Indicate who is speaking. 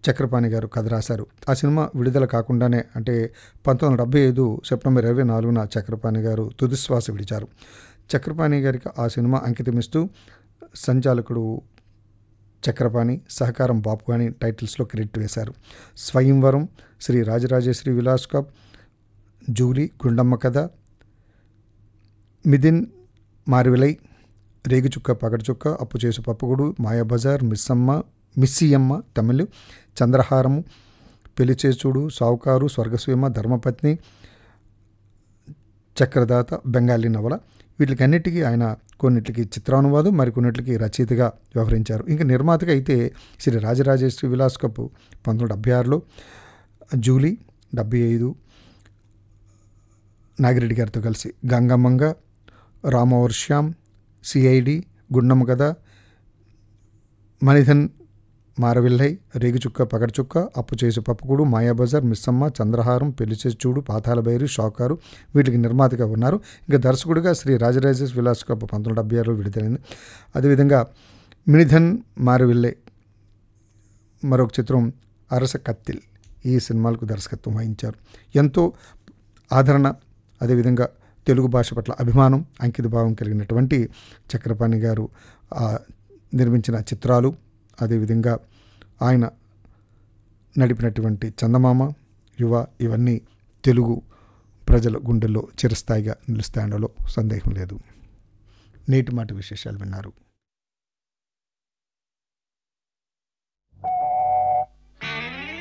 Speaker 1: చక్రపాణి గారు కథ రాశారు ఆ సినిమా విడుదల కాకుండానే అంటే పంతొమ్మిది వందల డెబ్బై ఐదు సెప్టెంబర్ ఇరవై నాలుగున చక్రపాణి గారు తుదిశ్వాస విడిచారు చక్రపాణి గారికి ఆ సినిమా అంకితమిస్తూ సంచాలకుడు చక్రపాణి సహకారం బాపు అని టైటిల్స్లో క్రెడిట్ వేశారు స్వయంవరం శ్రీ రాజరాజేశ్వరి విలాస్ కప్ జూలీ గుండమ్మ కథ మిదిన్ మారివిలై రేగిచుక్క పగడచుక్క అప్పు చేసు పప్పుగుడు మాయాబజార్ మిస్సమ్మ మిస్సియమ్మ తమిళ్ చంద్రహారము పెళ్లిచేచూడు సావుకారు స్వర్గస్వీమ ధర్మపత్ని చక్రదాత బెంగాలీ నవల వీటికన్నిటికీ ఆయన కొన్నిటికి చిత్రానువాదం మరికొన్నిటికి రచయితగా వ్యవహరించారు ఇంకా నిర్మాతగా అయితే శ్రీ రాజరాజేశ్వరి విలాస్ కప్ పంతొమ్మిది వందల డెబ్బై ఆరులో జూలీ డెబ్బై ఐదు నాగిరెడ్డి గారితో కలిసి గంగమ్మంగ రామవర్ శ్యామ్ సిఐడి గుండమ్మ కథ మణిధన్ మారవిల్లై రేగిచుక్క పగడచుక్క అప్పు చేసి పప్పుకుడు మాయాబజార్ మిస్సమ్మ చంద్రహారం పెళ్లిచేసి చూడు పాతాల బైరు షాకారు వీటికి నిర్మాతగా ఉన్నారు ఇంకా దర్శకుడిగా శ్రీ రాజరాజేష్ విలాస్ కప్ పంతొమ్మిది డెబ్బై ఆరులో విడుదలైంది అదేవిధంగా మినిధన్ మారవిల్లై మరొక చిత్రం అరస కత్తిల్ ఈ సినిమాలకు దర్శకత్వం వహించారు ఎంతో ఆదరణ అదేవిధంగా తెలుగు భాష పట్ల అభిమానం అంకిత భావం కలిగినటువంటి చక్రపాణి గారు ఆ, నిర్మించిన చిత్రాలు అదేవిధంగా ఆయన నడిపినటువంటి చందమామ యువ ఇవన్నీ తెలుగు ప్రజల గుండెల్లో చిరస్థాయిగా నిలుస్తాయనలో సందేహం లేదు నేటి మాట విశేషాలు విన్నారు